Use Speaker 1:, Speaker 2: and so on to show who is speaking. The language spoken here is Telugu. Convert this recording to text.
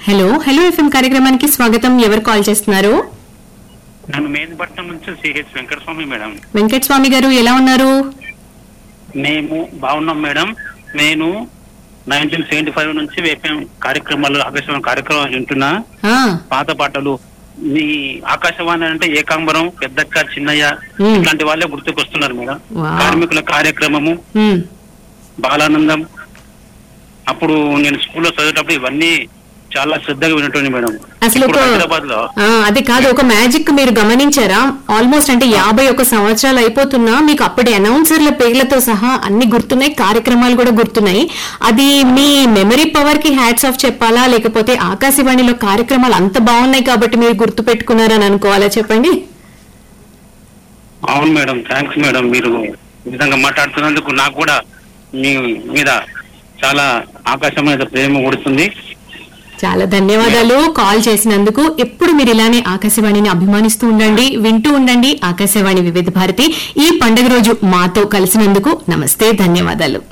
Speaker 1: హలో హలో ఎఫ్ఎం కార్యక్రమానికి స్వాగతం ఎవరు కాల్ చేస్తున్నారు
Speaker 2: నేను మేదిపట్నం నుంచి సిహెచ్ వెంకటస్వామి మేడం
Speaker 1: వెంకట స్వామి గారు ఎలా ఉన్నారు
Speaker 2: మేము బాగున్నాం మేడం నేను నైన్టీన్ సెవెంటీ ఫైవ్ నుంచి వేపం కార్యక్రమాలు ఆకాశవాణి కార్యక్రమాలు వింటున్నా
Speaker 1: ఆ,
Speaker 2: పాత పాటలు మీ ఆకాశవాణి అంటే ఏకాంబరం పెద్దక్క చిన్నయ్య
Speaker 1: మ్మ్.
Speaker 2: ఇట్లాంటి వాళ్ళే గుర్తుకొస్తున్నారు మేడం
Speaker 1: వావ్.
Speaker 2: కార్మికుల కార్యక్రమము
Speaker 1: ఉమ్,
Speaker 2: బాలానందం అప్పుడు నేను స్కూల్లో చదివేటప్పుడు ఇవన్నీ చాలా శ్రద్ధగా వినటోని మేడం
Speaker 1: అసలు ఒక
Speaker 2: హైదరాబాద్ లో
Speaker 1: ఆ, అది కాదు ఒక మ్యాజిక్ మీరు గమనించారా ఆల్మోస్ట్ అంటే యాభై ఒక సంవత్సరాలు అయిపోతున్నా మీకు అప్పటి అనౌన్సర్ల పేర్లతో సహా అన్ని గుర్తున్నాయి కార్యక్రమాలు కూడా గుర్తున్నాయి అది మీ మెమరీ పవర్ కి హ్యాట్స్ ఆఫ్ చెప్పాలా లేకపోతే ఆకాశవాణిలో కార్యక్రమాలు అంత బాగున్నాయి కాబట్టి మీరు గుర్తు పెట్టుకున్నారని అనుకోవాలా చెప్పండి
Speaker 2: అవును మేడం థ్యాంక్స్ మేడం మీరు ఈ విధంగా మాట్లాడుతున్నందుకు నాకు కూడా మీ మీద చాలా ఆకాశం మీద ప్రేమ కొడుతుంది
Speaker 1: చాలా ధన్యవాదాలు కాల్ చేసినందుకు ఎప్పుడు మీరు ఇలానే ఆకాశవాణిని అభిమానిస్తూ ఉండండి వింటూ ఉండండి ఆకాశవాణి వివిధ భారతి ఈ పండుగ రోజు మాతో కలిసినందుకు నమస్తే ధన్యవాదాలు